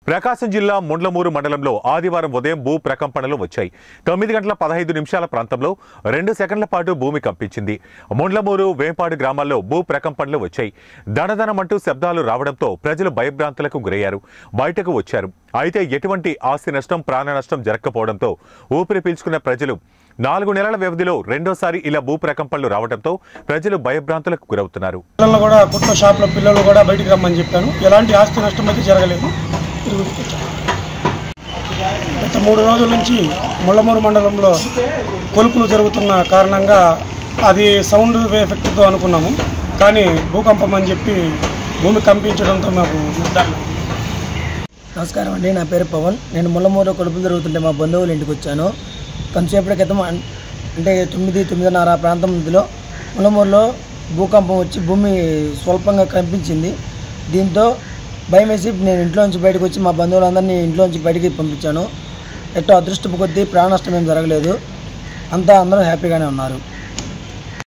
ప్రకాశం జిల్లా ముండ్లమూరు మండలంలో ఆదివారం ఉదయం భూ ప్రకంపనలు వచ్చాయి తొమ్మిది గంటల పదహైదు నిమిషాల ప్రాంతంలో రెండు సెకండ్ల పాటు భూమి కంపించింది ముండ్లమూరు వేంపాడు గ్రామాల్లో భూ ప్రకంపనలు వచ్చాయి దణదనమంటూ శబ్దాలు రావడంతో ప్రజలు భయభ్రాంతులకు గురయ్యారు బయటకు వచ్చారు అయితే ఎటువంటి ఆస్తి నష్టం ప్రాణ నష్టం జరగకపోవడంతో ఊపిరి పీల్చుకున్న ప్రజలు నాలుగు నెలల వ్యవధిలో రెండోసారి ఇలా భూ ప్రకంపనలు రావడంతో ప్రజలు భయభ్రాంతులకు గురవుతున్నారు పిల్లలు కూడా కుట్ల షాప్లో పిల్లలు కూడా బయటికి రమ్మని చెప్పాను ఎలాంటి ఆస్తి నష్టం అయితే జరగలేదు తిరుగుతూ వచ్చాను. గత మూడు రోజుల నుంచి ముళ్ళమూరు మండలంలో కొలుపులు జరుగుతున్న కారణంగా అది సౌండ్ ఎఫెక్ట్తో అనుకున్నాము కానీ భూకంపం అని చెప్పి భూమి కంపించడంతో మాకు నిర్ధారణ నమస్కారం అండి నా పేరు పవన్ నేను ముల్లమూరు కొడుపులు జరుగుతుంటే మా బంధువుల ఇంటికి వచ్చాను కొంతసేపటి క్రితం అన్- అంటే తొమ్మిది తొమ్మిదిన్నర ఆ ప్రాంతం మధ్యలో ముల్లమూరులో భూకంపం వచ్చి భూమి స్వల్పంగా కనిపించింది దీంతో భయం వేసి నేను ఇంట్లోంచి బయటకు వచ్చి మా బంధువులందరినీ ఇంట్లోంచి బయటికి పంపించాను ఎట్టో అదృష్టపు కొద్దీ ప్రాణ నష్టం ఏం జరగలేదు అంతా అందరూ హ్యాపీగానే ఉన్నారు